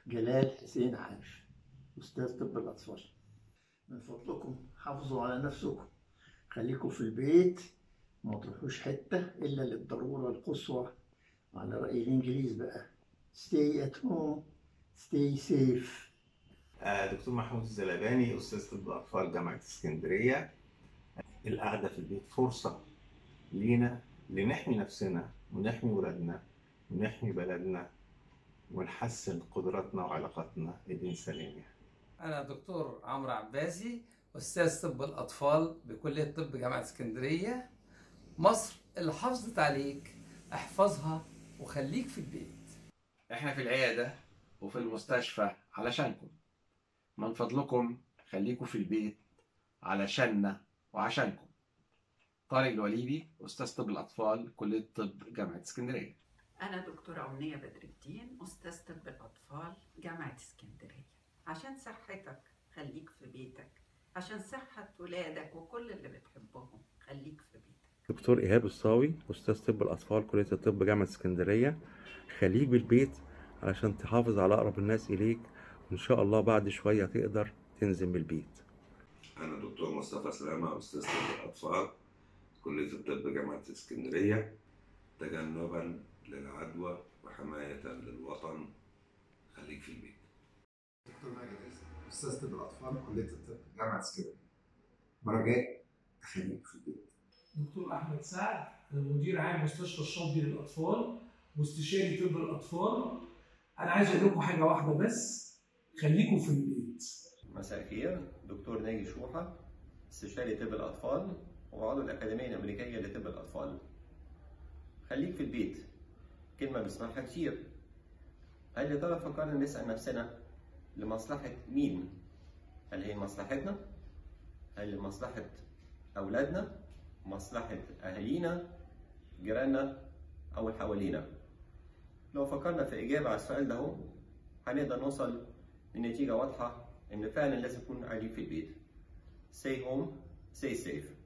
جلال حسين عارف أستاذ طب الأطفال من فضلكم حافظوا على نفسكم خليكم في البيت ما تروحوش حتة إلا للضرورة القصوى على رأي الإنجليز بقى stay at home stay safe آه، دكتور محمود الزلباني استاذ طب الاطفال جامعه اسكندريه القعده في البيت فرصه لينا لنحمي نفسنا ونحمي ولادنا ونحمي بلدنا ونحسن قدراتنا وعلاقاتنا الانسانيه أنا دكتور عمرو عباسي أستاذ طب الأطفال بكلية طب جامعة اسكندرية مصر اللي حافظت عليك احفظها وخليك في البيت احنا في العيادة وفي المستشفى علشانكم من فضلكم خليكم في البيت علشاننا وعشانكم طارق الوليدي أستاذ طب الأطفال كلية طب جامعة اسكندرية أنا دكتورة أمنية بدر الدين أستاذ طب الأطفال جامعة اسكندرية عشان صحتك خليك في بيتك عشان صحة ولادك وكل اللي بتحبهم خليك في بيتك دكتور إيهاب الصاوي أستاذ طب الأطفال كلية الطب جامعة اسكندرية خليك بالبيت علشان تحافظ على أقرب الناس إليك وإن شاء الله بعد شوية تقدر تنزل من البيت أنا دكتور مصطفى سلامة أستاذ طب الأطفال كلية الطب جامعة اسكندرية تجنبا للعدوى وحماية للوطن خليك في البيت دكتور ماجد عزت استاذ طب الاطفال كليه الطب جامعه اسكندريه برجاء خليك في البيت دكتور احمد سعد مدير عام مستشفى الشاطبي للاطفال واستشاري طب الاطفال انا عايز اقول لكم حاجه واحده بس خليكم في البيت مساء الخير دكتور ناجي شوحة استشاري طب الأطفال وعضو الأكاديمية الأمريكية لطب الأطفال خليك في البيت كلمة بنسمعها كتير هل يا ترى فكرنا نسأل نفسنا لمصلحة مين؟ هل هي مصلحتنا؟ هل لمصلحة أولادنا؟ مصلحة أهالينا؟ جيراننا؟ أو اللي حوالينا؟ لو فكرنا في إجابة على السؤال ده هو، هنقدر نوصل لنتيجة واضحة إن فعلا لازم نكون قاعدين في البيت. Stay home, stay safe.